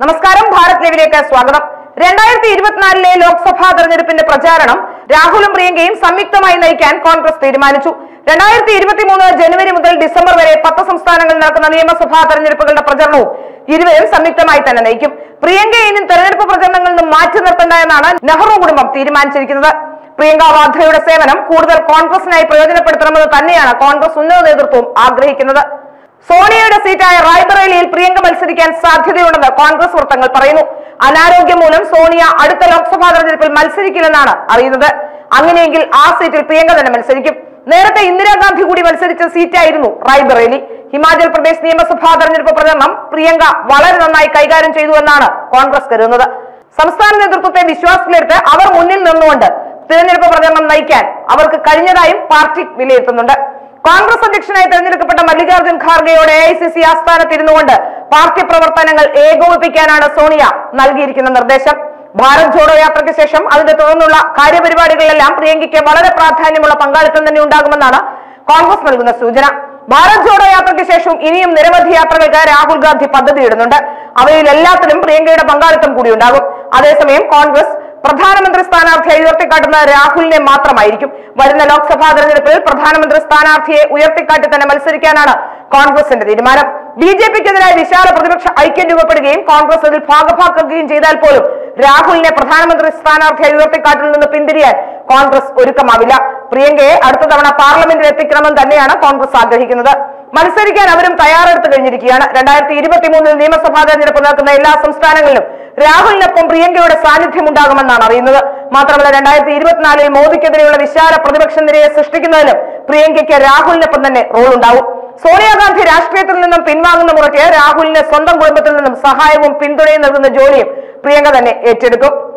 നമസ്കാരം ഭാരത് ലൈവിലേക്ക് സ്വാഗതം രണ്ടായിരത്തി ഇരുപത്തിനാലിലെ ലോക്സഭാ തെരഞ്ഞെടുപ്പിന്റെ പ്രചാരണം രാഹുലും പ്രിയങ്കയും സംയുക്തമായി നയിക്കാൻ കോൺഗ്രസ് തീരുമാനിച്ചു രണ്ടായിരത്തി ഇരുപത്തിമൂന്ന് ജനുവരി മുതൽ ഡിസംബർ വരെ പത്ത് സംസ്ഥാനങ്ങളിൽ നടക്കുന്ന നിയമസഭാ തെരഞ്ഞെടുപ്പുകളുടെ പ്രചരണവും ഇരുവരും സംയുക്തമായി തന്നെ നയിക്കും പ്രിയങ്കയെ ഇനി തെരഞ്ഞെടുപ്പ് പ്രചരണങ്ങളിൽ നിന്നും മാറ്റി നിർത്തേണ്ട എന്നാണ് നെഹ്റു കുടുംബം തീരുമാനിച്ചിരിക്കുന്നത് പ്രിയങ്ക വാദ്രയുടെ സേവനം കൂടുതൽ കോൺഗ്രസിനായി പ്രയോജനപ്പെടുത്തണമെന്ന് തന്നെയാണ് കോൺഗ്രസ് ഉന്നത നേതൃത്വവും ആഗ്രഹിക്കുന്നത് സോണിയയുടെ സീറ്റായ റായ്ബറേലിയിൽ പ്രിയങ്ക മത്സരിക്കാൻ സാധ്യതയുണ്ടെന്ന് കോൺഗ്രസ് വൃത്തങ്ങൾ പറയുന്നു അനാരോഗ്യം മൂലം സോണിയ അടുത്ത ലോക്സഭാ തെരഞ്ഞെടുപ്പിൽ മത്സരിക്കില്ലെന്നാണ് അറിയുന്നത് അങ്ങനെയെങ്കിൽ ആ സീറ്റിൽ പ്രിയങ്ക തന്നെ മത്സരിക്കും നേരത്തെ ഇന്ദിരാഗാന്ധി കൂടി മത്സരിച്ച സീറ്റായിരുന്നു റായ്ബറേലി ഹിമാചൽ പ്രദേശ് നിയമസഭാ തെരഞ്ഞെടുപ്പ് പ്രചരണം പ്രിയങ്ക വളരെ നന്നായി കൈകാര്യം ചെയ്തു എന്നാണ് കോൺഗ്രസ് കരുതുന്നത് സംസ്ഥാന നേതൃത്വത്തെ വിശ്വാസത്തിലെടുത്ത് അവർ മുന്നിൽ നിന്നുകൊണ്ട് തിരഞ്ഞെടുപ്പ് പ്രചരണം നയിക്കാൻ അവർക്ക് കഴിഞ്ഞതായും പാർട്ടി വിലയിരുത്തുന്നുണ്ട് കോൺഗ്രസ് അധ്യക്ഷനായി തെരഞ്ഞെടുക്കപ്പെട്ട മല്ലികാർജ്ജുൻ ഖാർഗെയോട് എ ഐ സി സി ആസ്ഥാനത്തിരുന്നുകൊണ്ട് പാർട്ടി പ്രവർത്തനങ്ങൾ ഏകോപിപ്പിക്കാനാണ് സോണിയ നൽകിയിരിക്കുന്ന നിർദ്ദേശം ഭാരത് ജോഡോ യാത്രയ്ക്ക് ശേഷം അതിന്റെ തുടർന്നുള്ള കാര്യപരിപാടികളിലെല്ലാം പ്രിയങ്കയ്ക്ക് വളരെ പ്രാധാന്യമുള്ള പങ്കാളിത്തം തന്നെ ഉണ്ടാകുമെന്നാണ് കോൺഗ്രസ് നൽകുന്ന സൂചന ഭാരത് ജോഡോ യാത്രയ്ക്ക് ശേഷം ഇനിയും നിരവധി യാത്രകൾക്ക് രാഹുൽ ഗാന്ധി പദ്ധതിയിടുന്നുണ്ട് അവയിൽ എല്ലാത്തിലും പ്രിയങ്കയുടെ പങ്കാളിത്തം കൂടി ഉണ്ടാകും അതേസമയം കോൺഗ്രസ് പ്രധാനമന്ത്രി സ്ഥാനാർത്ഥിയെ ഉയർത്തിക്കാട്ടുന്ന രാഹുലിനെ മാത്രമായിരിക്കും വരുന്ന ലോക്സഭാ തെരഞ്ഞെടുപ്പിൽ പ്രധാനമന്ത്രി സ്ഥാനാർത്ഥിയെ ഉയർത്തിക്കാട്ടി തന്നെ മത്സരിക്കാനാണ് കോൺഗ്രസിന്റെ തീരുമാനം ബി ജെ പിക്കെതിരായ വിശാല പ്രതിപക്ഷ ഐക്യം രൂപപ്പെടുകയും കോൺഗ്രസ് അതിൽ ഭാഗഭാക്കുകയും ചെയ്താൽ പോലും രാഹുലിനെ പ്രധാനമന്ത്രി സ്ഥാനാർത്ഥിയായി ഉയർത്തിക്കാട്ടിൽ നിന്ന് പിന്തിരിയാൻ കോൺഗ്രസ് ഒരുക്കമാവില്ല പ്രിയങ്കയെ അടുത്ത തവണ പാർലമെന്റിൽ എത്തിക്കണമെന്ന് തന്നെയാണ് കോൺഗ്രസ് ആഗ്രഹിക്കുന്നത് മത്സരിക്കാൻ അവരും തയ്യാറെടുത്തു കഴിഞ്ഞിരിക്കുകയാണ് രണ്ടായിരത്തി ഇരുപത്തി മൂന്നിൽ നിയമസഭാ തെരഞ്ഞെടുപ്പ് നടക്കുന്ന എല്ലാ സംസ്ഥാനങ്ങളിലും രാഹുലിനൊപ്പം പ്രിയങ്കയുടെ സാന്നിധ്യം ഉണ്ടാകുമെന്നാണ് അറിയുന്നത് മാത്രമല്ല രണ്ടായിരത്തി ഇരുപത്തിനാലിൽ മോദിക്കെതിരെയുള്ള വിശാല പ്രതിപക്ഷ നിരയെ സൃഷ്ടിക്കുന്നതിലും പ്രിയങ്കയ്ക്ക് രാഹുലിനൊപ്പം തന്നെ റോൾ ഉണ്ടാവും സോണിയാഗാന്ധി രാഷ്ട്രീയത്തിൽ നിന്നും പിൻവാങ്ങുന്ന മുറയ്ക്ക് രാഹുലിന് സ്വന്തം കുടുംബത്തിൽ നിന്നും സഹായവും പിന്തുണയും നൽകുന്ന ജോലിയും പ്രിയങ്ക തന്നെ ഏറ്റെടുക്കും